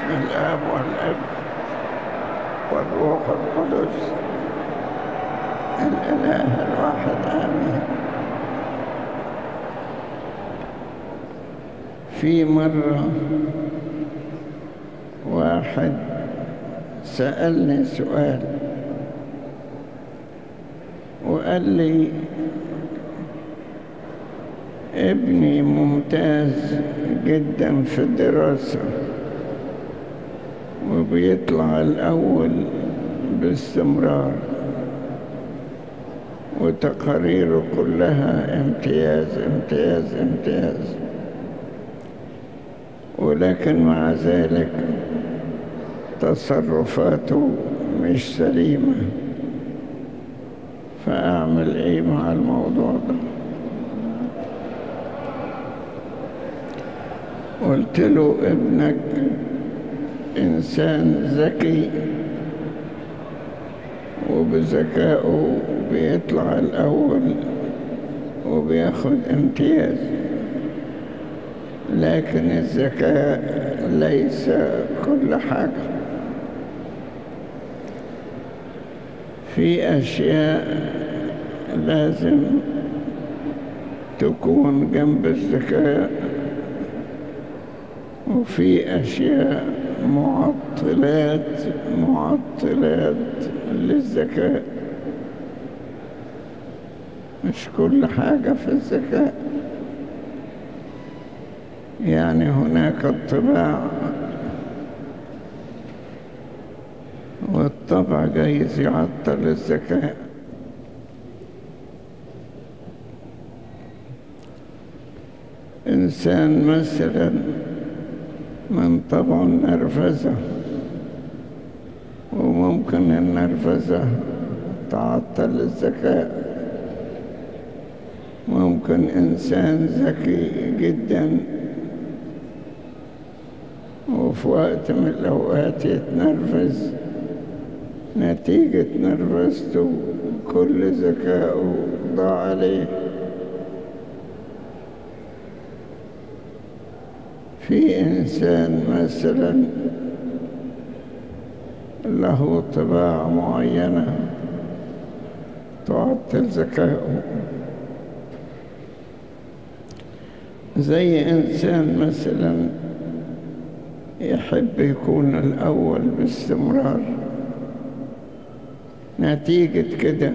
باسم الآب والابن والروح القدس الإله الواحد آمين في مرة واحد سألني سؤال وقال لي ابني ممتاز جدا في الدراسة وبيطلع الأول باستمرار وتقاريره كلها امتياز امتياز امتياز ولكن مع ذلك تصرفاته مش سليمة فأعمل إيه مع الموضوع ده قلت له ابنك إنسان ذكي وبذكائه بيطلع الأول وبياخد امتياز لكن الذكاء ليس كل حاجة في أشياء لازم تكون جنب الذكاء وفي أشياء معطلات معطلات للذكاء مش كل حاجة في الذكاء يعني هناك الطباع والطبع جايز يعطل الذكاء إنسان مثلا من طبعه النرفزة وممكن النرفزة تعطل الذكاء ممكن إنسان ذكي جدا وفي وقت من الأوقات يتنرفز نتيجة نرفزته كل ذكاؤه ضاع عليه في إنسان مثلا له طباع معينة تعطل ذكاؤه زي إنسان مثلا يحب يكون الأول باستمرار نتيجة كده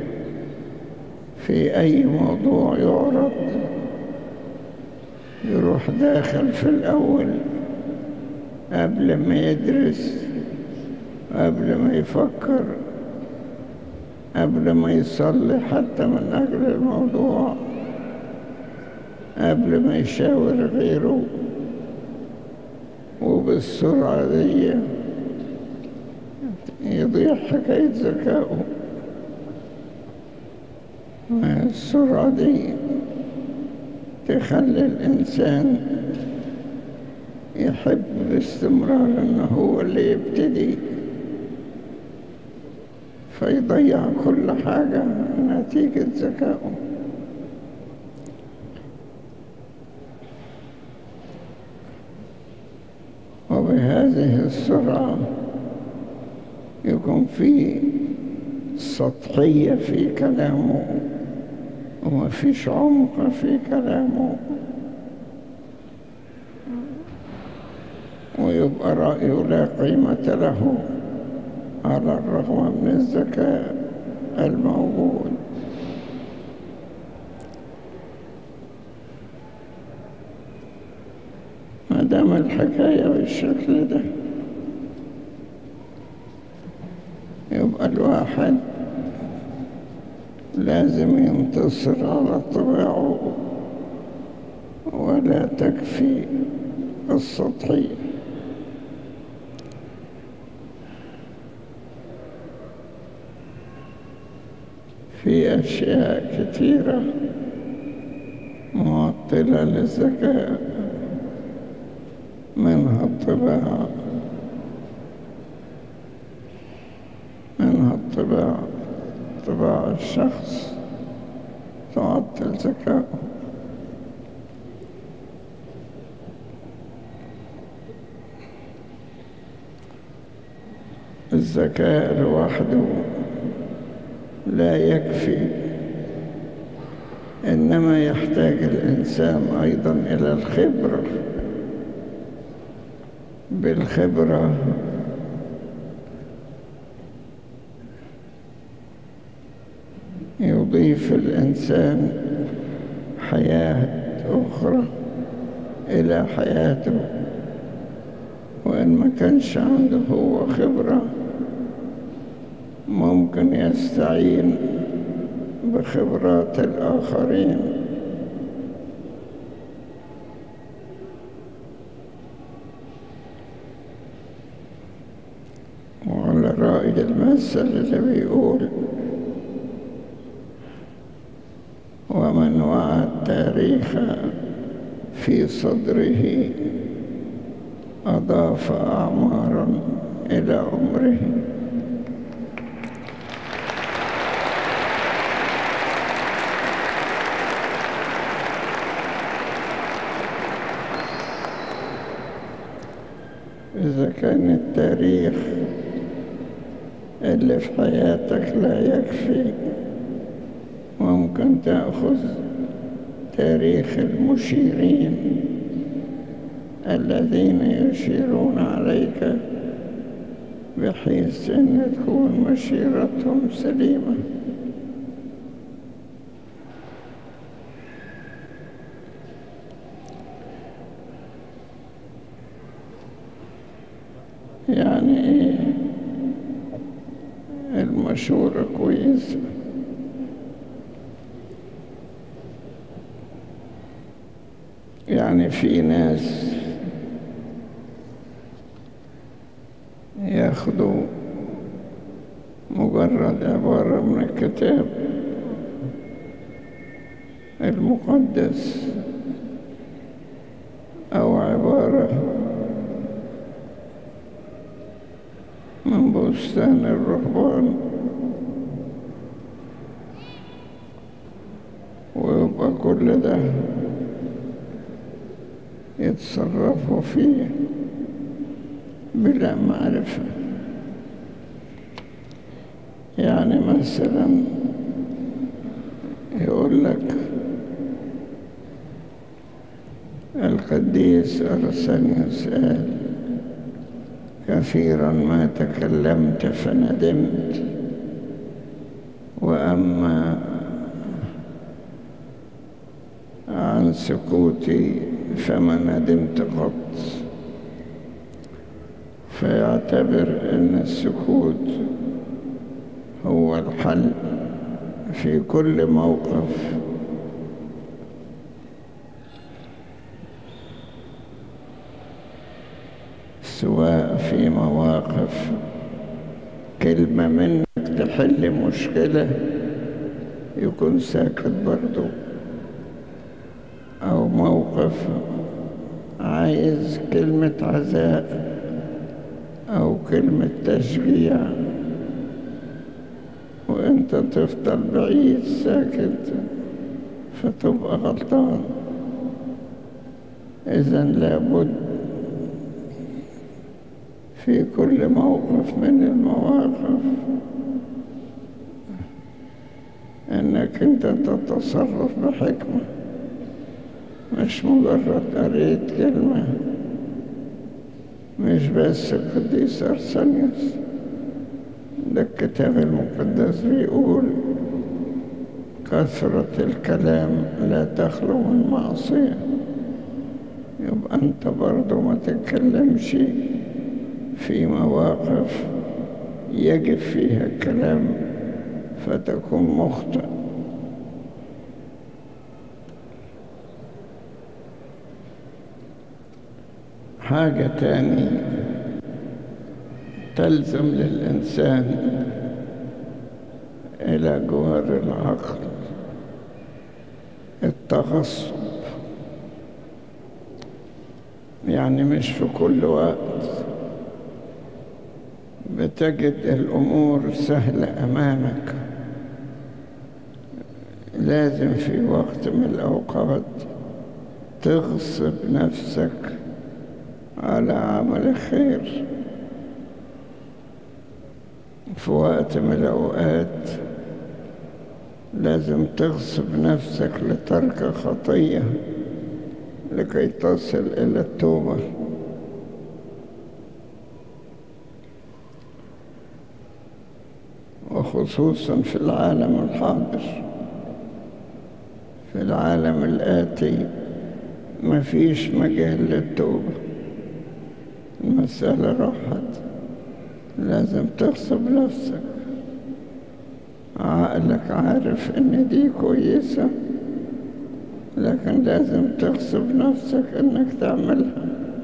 في أي موضوع يعرض يروح داخل في الأول قبل ما يدرس قبل ما يفكر قبل ما يصلي حتى من أجل الموضوع قبل ما يشاور غيره وبالسرعة دي يضيع حكاية ذكائه السرعة دي تخلي الإنسان يحب باستمرار إنه هو اللي يبتدي فيضيع كل حاجة نتيجة ذكائه وبهذه السرعة يكون في سطحية في كلامه وما فيش عمق في كلامه ويبقى رأيه لا قيمة له على الرغم من الذكاء الموجود ما دام الحكاية بالشكل ده يبقى الواحد لازم ينتصر على طباعه ولا تكفي السطحية في أشياء كثيرة معطلة للذكاء منها الطباع منها الطباع طباع الشخص تعطل ذكاءه الذكاء لوحده لا يكفي إنما يحتاج الإنسان أيضا إلى الخبرة بالخبرة يضيف الإنسان حياة أخرى إلى حياته وإن ما كانش عنده هو خبرة ممكن يستعين بخبرات الآخرين وعلى رأي المثل اللي بيقول ومن وعى التاريخ في صدره أضاف أعمارا إلى عمره إذا كان التاريخ اللي في حياتك لا يكفي ممكن تأخذ تاريخ المشيرين الذين يشيرون عليك بحيث أن تكون مشيرتهم سليمة يعني إيه المشورة كويسة يعني في ناس ياخدوا مجرد عبارة من الكتاب المقدس أو عبارة من بستان الرهبان ويبقى كل ده يتصرفوا فيه بلا معرفة يعني مثلا يقول لك القديس أرسنيوس قال كثيرا ما تكلمت فندمت وأما عن سكوتي فما ندمت قط فيعتبر أن السكوت هو الحل في كل موقف سواء في مواقف كلمة منك تحل مشكلة يكون ساكت برضو أو موقف عايز كلمة عزاء أو كلمة تشجيع وانت تفضل بعيد ساكت فتبقى غلطان إذا لابد في كل موقف من المواقف انك انت تتصرف بحكمة مش مجرد قريت كلمة مش بس القديس أرسنيوس ده الكتاب المقدس بيقول كثرة الكلام لا تخلو من معصية يبقى أنت برضو ما تتكلمش في مواقف يجب فيها الكلام فتكون مخطئ حاجة تاني تلزم للإنسان إلى جوار العقل التغصب يعني مش في كل وقت بتجد الأمور سهلة أمامك لازم في وقت من الأوقات تغصب نفسك على عمل خير في وقت من الأوقات لازم تغصب نفسك لترك خطية لكي تصل إلى التوبة وخصوصا في العالم الحاضر في العالم الآتي ما فيش مجال للتوبة المسألة راحت لازم تغصب نفسك عقلك عارف ان دي كويسة لكن لازم تغصب نفسك انك تعملها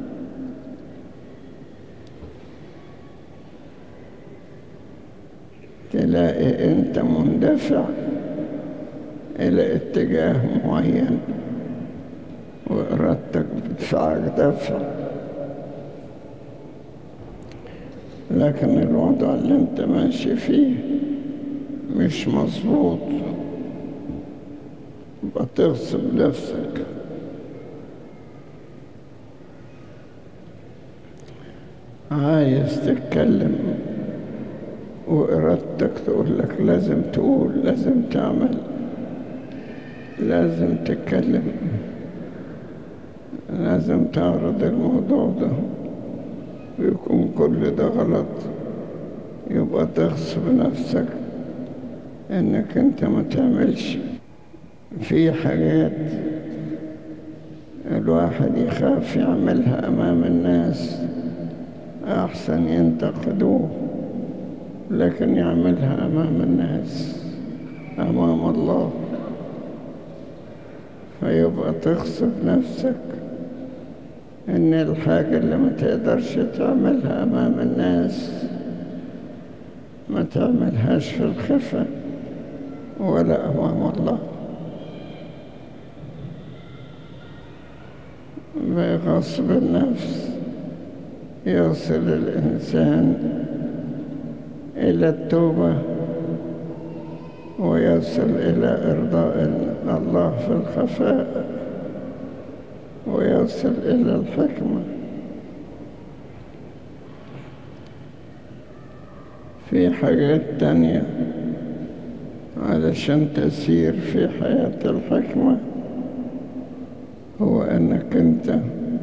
تلاقي انت مندفع الى اتجاه معين وارادتك بتدفعك دفع لكن الوضع اللي انت ماشي فيه مش مظبوط بتغصب نفسك عايز تتكلم وإرادتك تقول لك لازم تقول لازم تعمل لازم تتكلم لازم تعرض الموضوع ده ويكون كل ده غلط يبقى تغصب نفسك انك انت ما تعملش في حاجات الواحد يخاف يعملها امام الناس احسن ينتقدوه لكن يعملها امام الناس امام الله فيبقى تغصب نفسك ان الحاجة اللي ما تقدرش تعملها امام الناس ما تعملهاش في الخفة ولا امام الله بغصب النفس يصل الانسان الى التوبه ويصل الى ارضاء الله في الخفاء ويصل إلى الحكمة في حاجات تانية علشان تسير في حياة الحكمة هو أنك أنت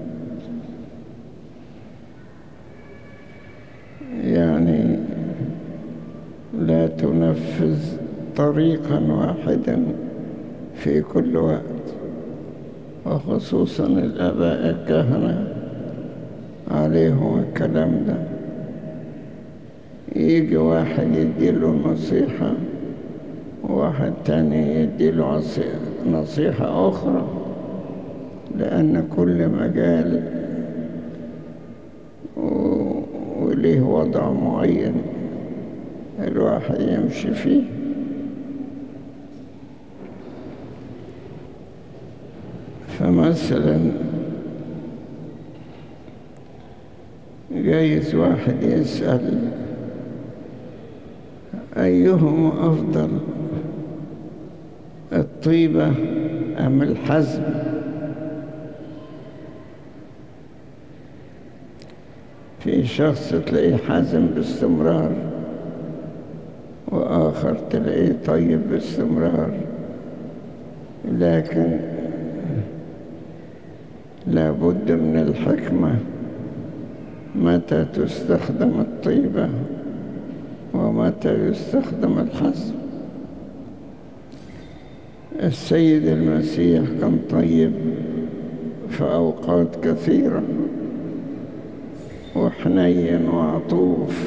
يعني لا تنفذ طريقا واحدا في كل وقت وخصوصا الآباء الكهنة عليهم الكلام ده يجي واحد يديله نصيحة وواحد تاني يديله نصيحة أخرى لأن كل مجال وليه وضع معين الواحد يمشي فيه فمثلا جايز واحد يسأل أيهما أفضل الطيبة أم الحزم في شخص تلاقيه حزم باستمرار وآخر تلاقيه طيب باستمرار لكن لابد من الحكمة متى تستخدم الطيبة ومتى يستخدم الحزم السيد المسيح كان طيب في أوقات كثيرة وحنين وعطوف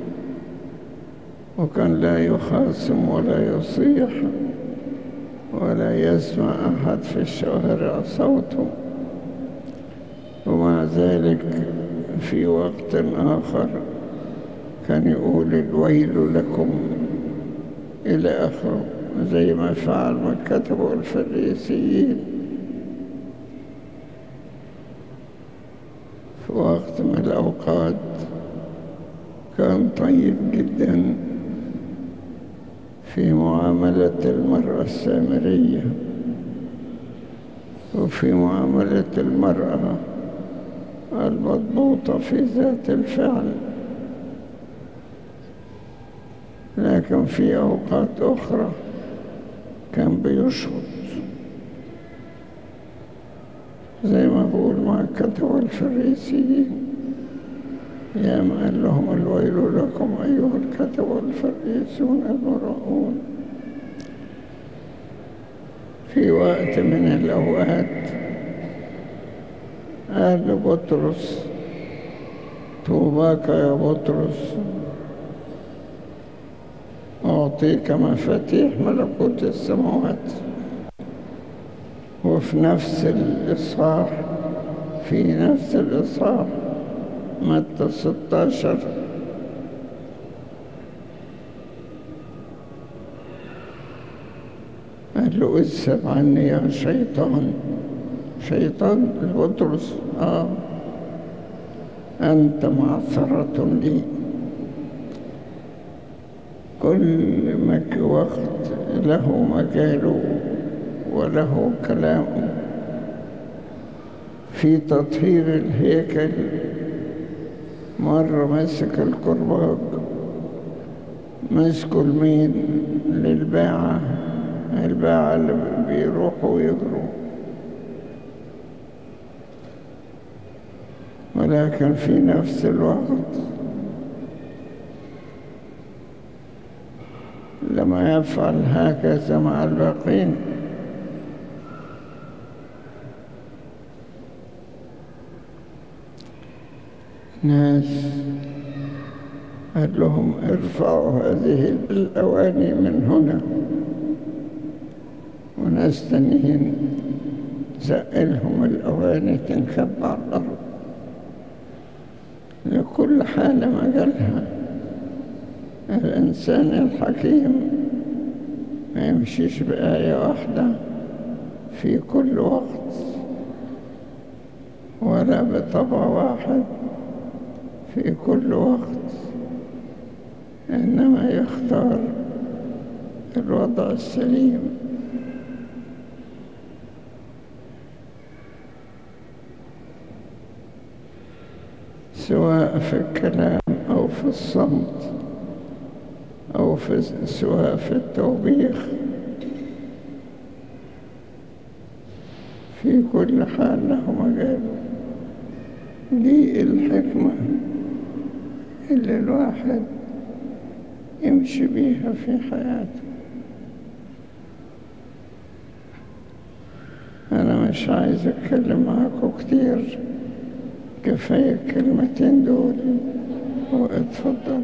وكان لا يخاصم ولا يصيح ولا يسمع أحد في الشوارع صوته ومع ذلك في وقت آخر كان يقول الويل لكم إلى آخره زي ما فعل ما كتبوا الفريسيين في وقت من الأوقات كان طيب جدا في معاملة المرأة السامرية وفي معاملة المرأة المضبوطة في ذات الفعل لكن في أوقات أخرى كان بيشهد زي ما بقول ما كتب الفريسيين يا ما قال لهم الويل لكم أيها الكتب الفريسون المراؤون في وقت من الأوقات قال لبطرس طوباك يا بطرس أعطيك مفاتيح ملكوت السماوات وفي نفس الإصحاح في نفس الإصحاح متى 16 قال له اذهب عني يا شيطان شيطان لبطرس آه أنت معثرة لي كل مك وقت له مجاله وله كلامه في تطهير الهيكل مرة مسك الكرباج مسكوا المين للباعة الباعة اللي بيروحوا ويجروا ولكن في نفس الوقت لما يفعل هكذا مع الباقين ناس قال لهم ارفعوا هذه الأواني من هنا وناس تانيين زقلهم الأواني تنكب على الأرض لكل حالة مجالها الإنسان الحكيم ما يمشيش بآية واحدة في كل وقت ولا بطبع واحد في كل وقت إنما يختار الوضع السليم سواء في الكلام أو في الصمت أو في سواء في التوبيخ في كل حال له مجاله دي الحكمة اللي الواحد يمشي بيها في حياته أنا مش عايز أتكلم معاكم كتير كفاية الكلمتين دول واتفضل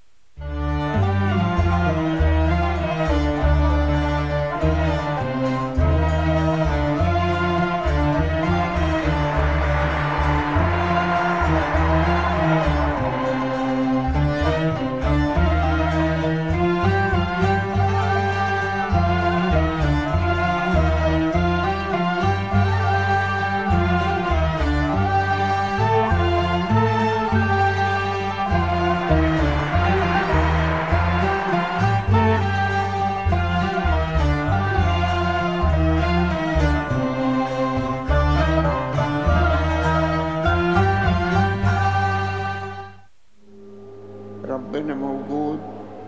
ربنا موجود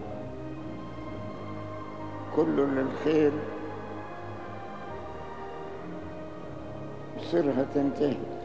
كله للخير مصيرها تنتهي